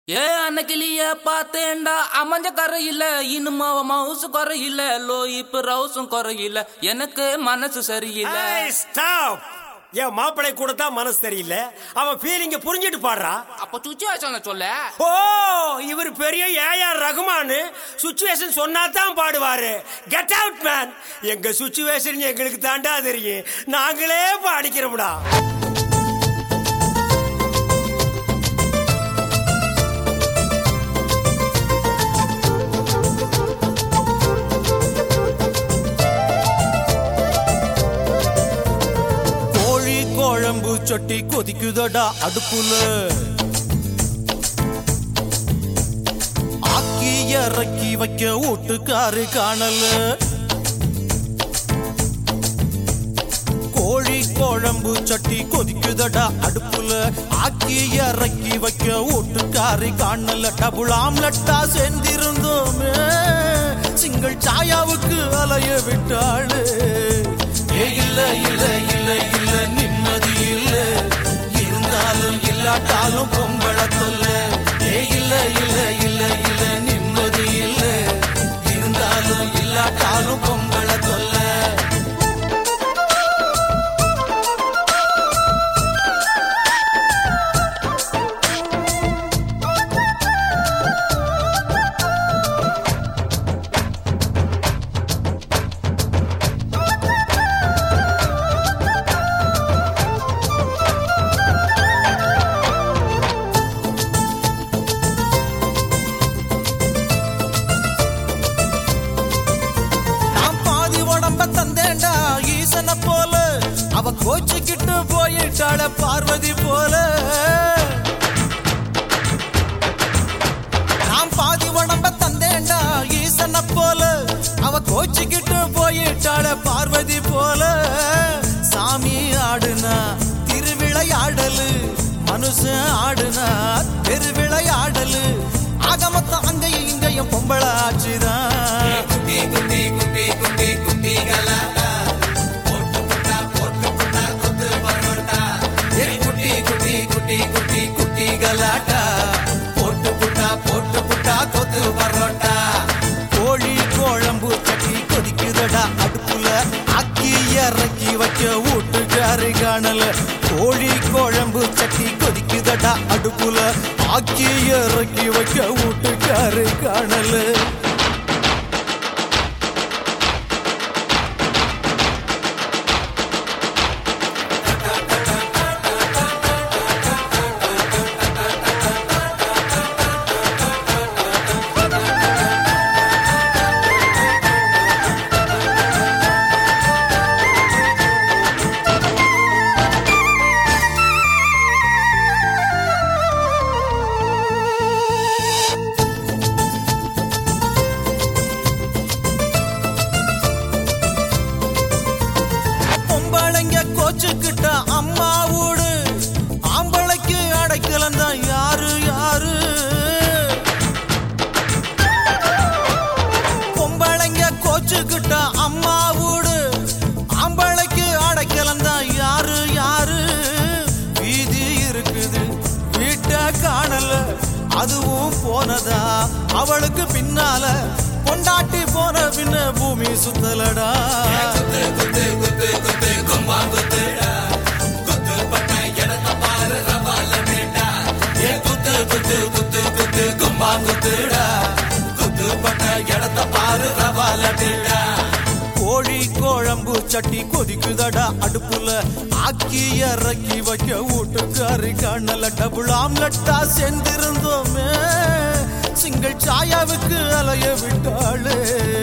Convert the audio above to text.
ஏ அன்னைக்கிளிய பார்த்தேன்டா அமைஞ்ச கரையில இனிமா மவுசு குறையில லோ இப்ப ரவுசும் குறையில எனக்கு மனசு சரியில்லை ஸ்டாப் என் மாப்பிளை கூட தான் மனசு தெரியல அவன் ஃபீலிங்க புரிஞ்சிட்டு பாடுறா அப்ப சுச்சுவேஷன் சொல்ல ஓ இவர் பெரிய ஏஆர் ரகுமான் சுச்சுவேஷன் சொன்னா தான் பாடுவாரு கெட் அவுட் மேன் எங்க சுச்சுவேஷன் எங்களுக்கு தாண்டா தெரியும் நாங்களே பாடிக்கிறோம்டா கோழி குழம்பு சட்டி கொதிக்குதடா அடுப்புல ஆக்கி இறக்கி வைக்க வீட்டுக்காரு காணல கோழி குழம்பு சட்டி கொதிக்குதடா அடுப்புல ஆக்கி இறக்கி வைக்க வீட்டுக்காரு காணல டபுள் ஆம்லெட்டா சேர்ந்திருந்தோமே சிங்கிள் சாயாவுக்கு அலைய விட்டாளு ஏ இல்ல இல்ல இல்ல இல்ல நிம்மதி இல்ல இருந்தாலும் இல்லாட்டாலும் பொம்பள தொல்ல ஏ இல்ல இல்ல இல்ல இல்ல நிம்மதி இல்ல இருந்தாலும் இல்லாட்டாலும் பொம்பள தொல்ல நான் பாதி உடம்ப தந்தேன்டா ஈசன போல அவ கோச்சுக்கிட்டு போயிட்டாள பார்வதி போல நான் பாதி உடம்ப தந்தேன்டா ஈசன போல அவ கோச்சுக்கிட்டு போயிட்டாள பார்வதி போல சாமி ஆடுனா திருவிளையாடலு மனுஷன் ஆடுனா தெருவிளையாடலு ஆக மொத்தம் அங்கேயும் இங்கேயும் பொம்பளை ஆச்சுதான் ஏய் குட்டி குட்டி குட்டி குட்டி குட்டி கலாட்டா போட்டு புட்டா போட்டு புட்டா கொத்து பரோட்டா கோழி குழம்பு சட்டி கொதிக்குதடா அடுப்புல அக்கி இறக்கி வைக்க வீட்டுக்காரு காணல கோழி குழம்பு சட்டி கொதிக்குதடா அடுப்புல ஆக்கி இறக்கி வைக்க வீட்டுக்காரு காணல பொம்பளைங்க கோச்சுக்கிட்ட அம்மா வீடு ஆம்பளைக்கு அடைக்கலம் தான் யாரு யாரு பொம்பளைங்க கோச்சுக்கிட்ட அம்மா வீடு ஆம்பளைக்கு அடைக்கலம் தான் யாரு யாரு வீதி இருக்குது வீட்டை காணல அதுவும் போனதா அவளுக்கு பின்னால கொண்டாட்டி போன பின்ன பூமி சுத்தலடா ஏ குத்து குத்து குத்து குத்து கும்பாங்குத்துடா குத்து பட்ட இடத்த பாரு ரவாலடா கோழி குழம்பு சட்டி கொதிக்குதடா அடுப்புல ஆக்கி இறக்கி வைக்க வீட்டுக்காரி காணல டபுள் ஆம்லெட்டா சேர்ந்திருந்தோமே சிங்கிள் சாயாவுக்கு அலைய விட்டாளே